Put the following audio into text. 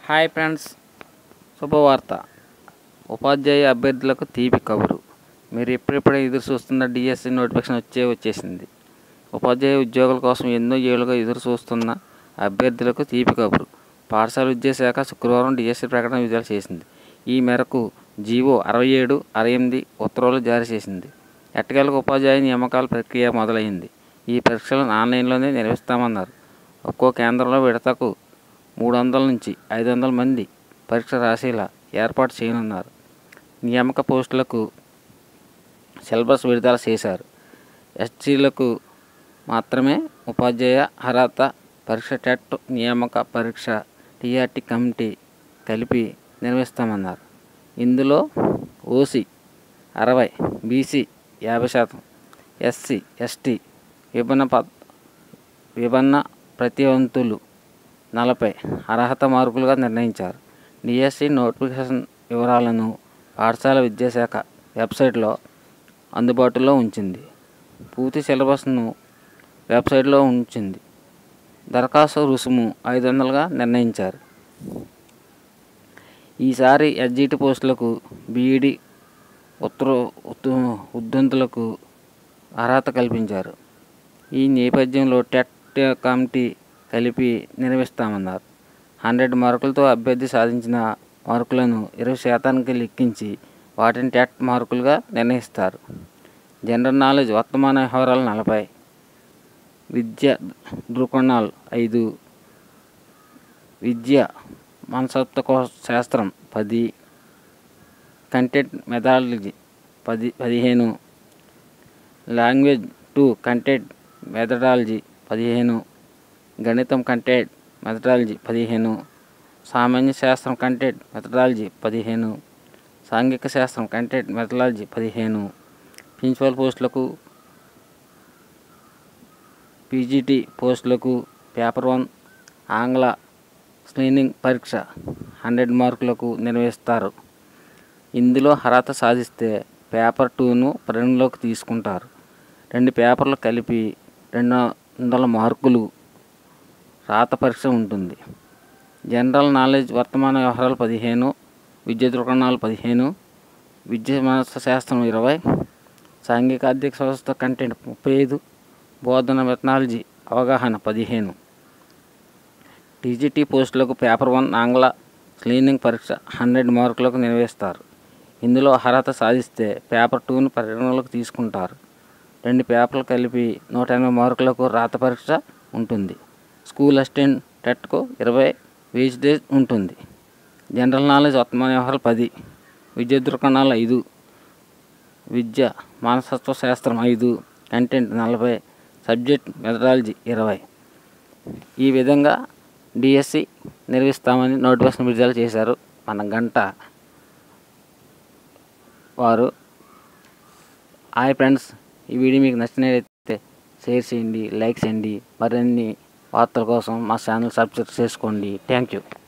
hi friends శుభవార్త ఉపాధ్యాయ అభ్యర్థులకు తీపి కబురు మీరు ఎప్పుడెప్పుడే ఎదురు చూస్తున్న డిఎస్సి నోటిఫికేషన్ వచ్చే వచ్చేసింది ఉపాధ్యాయ ఉద్యోగుల కోసం ఎన్నో ఏళ్ళుగా ఎదురు చూస్తున్న అభ్యర్థులకు తీపి కబురు పాఠశాల విద్యాశాఖ శుక్రవారం డిఎస్సి ప్రకటన విడుదల చేసింది ఈ మేరకు జీవో అరవై ఏడు అరవై ఎనిమిది ఉత్తర్వులు జారీ చేసింది ఎట్టకేలకు ఉపాధ్యాయ నియామకాల ప్రక్రియ మొదలైంది ఈ పరీక్షలను ఆన్లైన్లోనే నిర్వహిస్తామన్నారు ఒక్కో కేంద్రంలో విడతకు మూడు వందల నుంచి ఐదు వందల మంది పరీక్ష రాసేలా ఏర్పాటు చేయనున్నారు నియామక పోస్టులకు సిలబస్ విడుదల చేశారు ఎస్టీలకు మాత్రమే ఉపాధ్యాయ అర్హత పరీక్ష టెట్ నియామక పరీక్ష టీఆర్టీ కమిటీ కలిపి నిర్వహిస్తామన్నారు ఇందులో ఓసీ అరవై బీసీ యాభై శాతం ఎస్సీ ఎస్టీ విభిన్న పద్ విభిన్న ప్రతివంతులు నలభై అర్హత మార్కులుగా నిర్ణయించారు డిఎస్సి నోటిఫికేషన్ వివరాలను పాఠశాల విద్యాశాఖ వెబ్సైట్లో అందుబాటులో ఉంచింది పూర్తి సిలబస్ను వెబ్సైట్లో ఉంచింది దరఖాస్తు రుసుము ఐదు వందలుగా నిర్ణయించారు ఈసారి ఎస్జిటి పోస్టులకు బీఈడి ఉత్తర ఉత్తు- ఉద్దంతులకు అర్హత కల్పించారు ఈ నేపథ్యంలో టెట్ కమిటీ కలిపి నిర్వహిస్తామన్నారు హండ్రెడ్ మార్కులతో అభ్యర్థి సాధించిన మార్కులను ఇరవై శాతానికి లెక్కించి వాటిని టెట్ మార్కులుగా నిర్ణయిస్తారు జనరల్ నాలెడ్జ్ వర్తమాన వ్యవహారాలు నలభై విద్య దృక్కోణాలు ఐదు విద్య మనసత్వ శాస్త్రం పది కంటెంట్ మెథాలజీ పది పదిహేను లాంగ్వేజ్ టు కంటెంట్ మెథడాలజీ పదిహేను గణితం కంటెంట్ మెథడాలజీ పదిహేను సామాన్య శాస్త్రం కంటెంట్ మెథడాలజీ పదిహేను సాంఘిక శాస్త్రం కంటెంట్ మెథడాలజీ పదిహేను ప్రిన్సిపల్ పోస్టులకు పీజీటీ పోస్టులకు పేపర్ వన్ ఆంగ్ల స్క్రీనింగ్ పరీక్ష హండ్రెడ్ మార్కులకు నిర్వహిస్తారు ఇందులో అర్హత సాధిస్తే పేపర్ టూను పరిగణలోకి తీసుకుంటారు రెండు పేపర్లు కలిపి రెండు వందల మార్కులు రాత పరీక్ష ఉంటుంది జనరల్ నాలెడ్జ్ వర్తమాన వ్యవహారాలు పదిహేను విద్య దృక్కోణాలు పదిహేను విద్య మనస్సు శాస్త్రం ఇరవై సాంఘిక ఆర్థిక వ్యవస్థ కంటెంట్ ముప్పై ఐదు బోధన మెథనాలజీ అవగాహన పదిహేను టీజీటీ పోస్టులకు పేపర్ వన్ ఆంగ్ల క్లీనింగ్ పరీక్ష హండ్రెడ్ మార్కులకు నిర్వహిస్తారు ఇందులో అర్హత సాధిస్తే పేపర్ టూను పరిగణలోకి తీసుకుంటారు రెండు పేపర్లు కలిపి నూట ఎనభై మార్కులకు రాత పరీక్ష ఉంటుంది స్కూల్ అసిస్టెంట్ టెట్కు ఇరవై వేస్టేజ్ ఉంటుంది జనరల్ నాలెడ్జ్ వర్తమాన వ్యవహారాలు పది విద్య దృక్కోణాలు ఐదు విద్య మనస్తత్వ శాస్త్రం ఐదు కంటెంట్ నలభై సబ్జెక్ట్ మెథడాలజీ ఇరవై ఈ విధంగా డిఎస్సి నిర్వహిస్తామని నోటిఫికేషన్ విడుదల చేశారు మన గంట వారు హాయ్ ఫ్రెండ్స్ ఈ వీడియో మీకు నచ్చినట్లయితే షేర్ చేయండి లైక్ చేయండి మరిన్ని వార్తల కోసం మా ఛానల్ సబ్స్క్రైబ్ చేసుకోండి థ్యాంక్ యూ